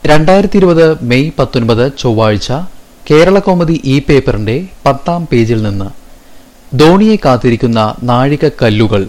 രണ്ടായിരത്തി ഇരുപത് മെയ് പത്തൊൻപത് ചൊവ്വാഴ്ച കേരള കോമഡി ഇ പേപ്പറിന്റെ പത്താം പേജിൽ നിന്ന് ധോണിയെ കാത്തിരിക്കുന്ന നാഴികക്കല്ലുകൾ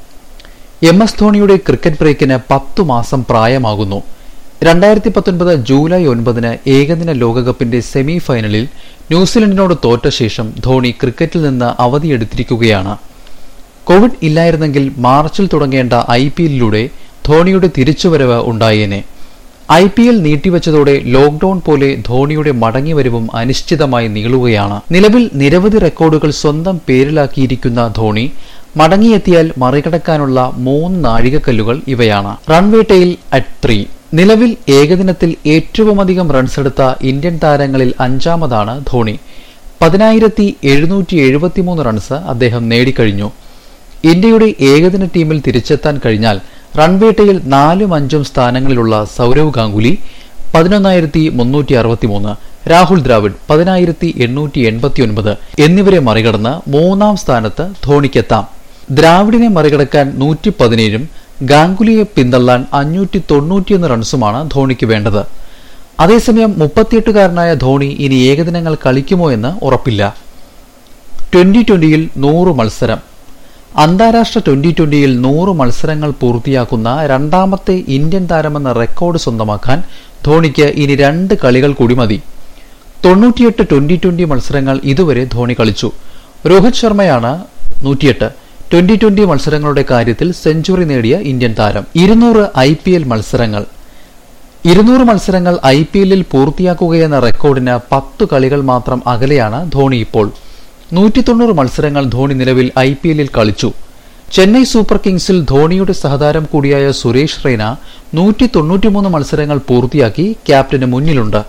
എം എസ് ധോണിയുടെ ക്രിക്കറ്റ് ബ്രേക്കിന് പത്തു മാസം പ്രായമാകുന്നു രണ്ടായിരത്തി പത്തൊൻപത് ജൂലൈ ഒൻപതിന് ഏകദിന ലോകകപ്പിന്റെ സെമി ഫൈനലിൽ ന്യൂസിലൻഡിനോട് തോറ്റ ശേഷം ധോണി ക്രിക്കറ്റിൽ നിന്ന് അവധിയെടുത്തിരിക്കുകയാണ് കോവിഡ് ഇല്ലായിരുന്നെങ്കിൽ മാർച്ചിൽ തുടങ്ങേണ്ട ഐ പി എല്ലിലൂടെ ധോണിയുടെ തിരിച്ചുവരവ് ഉണ്ടായേനെ ഐ പി എൽ നീട്ടിവെച്ചതോടെ ലോക്ഡൌൺ പോലെ ധോണിയുടെ മടങ്ങിവരവും അനിശ്ചിതമായി നീളുകയാണ് നിലവിൽ നിരവധി റെക്കോർഡുകൾ സ്വന്തം പേരിലാക്കിയിരിക്കുന്ന ധോണി മടങ്ങിയെത്തിയാൽ മറികടക്കാനുള്ള മൂന്ന് നാഴികക്കല്ലുകൾ ഇവയാണ് റൺവേട്ടയിൽ അറ്റ് ത്രീ നിലവിൽ ഏകദിനത്തിൽ ഏറ്റവുമധികം റൺസെടുത്ത ഇന്ത്യൻ താരങ്ങളിൽ അഞ്ചാമതാണ് ധോണി പതിനായിരത്തി എഴുന്നൂറ്റി എഴുപത്തിമൂന്ന് റൺസ് അദ്ദേഹം നേടിക്കഴിഞ്ഞു ഇന്ത്യയുടെ ഏകദിന ടീമിൽ തിരിച്ചെത്താൻ കഴിഞ്ഞാൽ റൺവേട്ടയിൽ നാലും അഞ്ചും സ്ഥാനങ്ങളിലുള്ള സൗരവ് ഗാംഗുലി പതിനൊന്നായിരത്തി മുന്നൂറ്റി അറുപത്തിമൂന്ന് രാഹുൽ ദ്രാവിഡ് പതിനായിരത്തി എണ്ണൂറ്റി എൺപത്തി ഒൻപത് എന്നിവരെ മറികടന്ന് മൂന്നാം സ്ഥാനത്ത് ധോണിക്കെത്താം ദ്രാവിഡിനെ മറികടക്കാൻ നൂറ്റി പതിനേഴും ഗാംഗുലിയെ പിന്തള്ളാൻ അഞ്ഞൂറ്റി തൊണ്ണൂറ്റിയൊന്ന് റൺസുമാണ് ധോണിക്ക് വേണ്ടത് അതേസമയം മുപ്പത്തിയെട്ടുകാരനായ ധോണി ഇനി ഏകദിനങ്ങൾ കളിക്കുമോ എന്ന് ഉറപ്പില്ല ട്വന്റി ട്വന്റിയിൽ നൂറ് മത്സരം അന്താരാഷ്ട്ര ട്വന്റി ട്വന്റിയിൽ നൂറ് മത്സരങ്ങൾ പൂർത്തിയാക്കുന്ന രണ്ടാമത്തെ ഇന്ത്യൻ താരമെന്ന റെക്കോർഡ് സ്വന്തമാക്കാൻ ധോണിക്ക് ഇനി രണ്ട് കളികൾ കൂടി മതി തൊണ്ണൂറ്റിയെട്ട് ട്വന്റി ട്വന്റി മത്സരങ്ങൾ ഇതുവരെ ധോണി കളിച്ചു രോഹിത് ശർമ്മയാണ് നൂറ്റിയെട്ട് ട്വന്റി ട്വന്റി മത്സരങ്ങളുടെ കാര്യത്തിൽ സെഞ്ചുറി നേടിയ ഇന്ത്യൻ താരം ഇരുന്നൂറ് ഐ പി എൽ മത്സരങ്ങൾ ഇരുന്നൂറ് മത്സരങ്ങൾ ഐ പി എല്ലിൽ പൂർത്തിയാക്കുകയെന്ന റെക്കോർഡിന് പത്തു കളികൾ മാത്രം അകലെയാണ് ധോണി ഇപ്പോൾ നൂറ്റി തൊണ്ണൂറ് മത്സരങ്ങൾ ധോണി നിലവിൽ ഐ പി എല്ലിൽ കളിച്ചു ചെന്നൈ സൂപ്പർ കിങ്സിൽ ധോണിയുടെ സഹതാരം കൂടിയായ സുരേഷ് റെയ്ന നൂറ്റി തൊണ്ണൂറ്റിമൂന്ന് മത്സരങ്ങൾ പൂർത്തിയാക്കി ക്യാപ്റ്റന് മുന്നിലുണ്ട്